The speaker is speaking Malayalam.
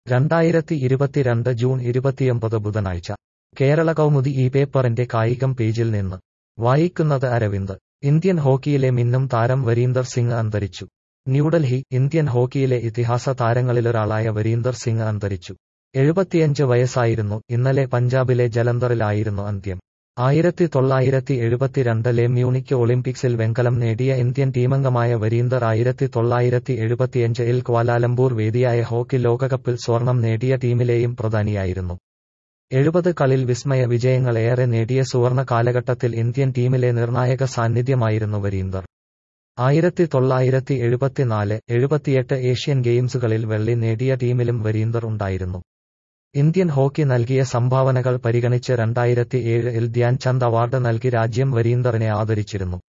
രണ്ടായിരത്തി ഇരുപത്തിരണ്ട് ജൂൺ ഇരുപത്തിയൊമ്പത് ബുധനാഴ്ച കേരള കൗമുദി ഈ പേപ്പറിന്റെ കായികം പേജിൽ നിന്ന് വായിക്കുന്നത് അരവിന്ദ് ഇന്ത്യൻ ഹോക്കിയിലെ മിന്നും താരം വരീന്ദർ സിംഗ് അന്തരിച്ചു ന്യൂഡൽഹി ഇന്ത്യൻ ഹോക്കിയിലെ ഇതിഹാസ താരങ്ങളിലൊരാളായ വരീന്ദർ സിംഗ് അന്തരിച്ചു എഴുപത്തിയഞ്ച് വയസ്സായിരുന്നു ഇന്നലെ പഞ്ചാബിലെ ജലന്ധറിലായിരുന്നു അന്ത്യം ആയിരത്തി തൊള്ളായിരത്തി എഴുപത്തിരണ്ടിലെ മ്യൂണിക്ക് ഒളിമ്പിക്സിൽ വെങ്കലം നേടിയ ഇന്ത്യൻ ടീമംഗമായ വരീന്ദർ ആയിരത്തി തൊള്ളായിരത്തി എഴുപത്തിയഞ്ചിൽ ക്വാലാലംപൂർ വേദിയായ ഹോക്കി ലോകകപ്പിൽ സ്വർണം നേടിയ ടീമിലെയും പ്രധാനിയായിരുന്നു എഴുപത് കളിൽ വിസ്മയ വിജയങ്ങൾ ഏറെ നേടിയ സുവർണ കാലഘട്ടത്തിൽ ഇന്ത്യൻ ടീമിലെ നിർണായക സാന്നിധ്യമായിരുന്നു വരീന്ദർ ആയിരത്തി തൊള്ളായിരത്തി എഴുപത്തിനാല് എഴുപത്തിയെട്ട് ഏഷ്യൻ ഗെയിംസുകളിൽ വെള്ളി നേടിയ ടീമിലും വരീന്ദർ ഉണ്ടായിരുന്നു ഇന്ത്യൻ ഹോക്കി നൽകിയ സംഭാവനകൾ പരിഗണിച്ച് രണ്ടായിരത്തി ഏഴിൽ ധ്യാൻ ചന്ദ് അവാർഡ് നൽകി രാജ്യം വരീന്ദറിനെ ആദരിച്ചിരുന്നു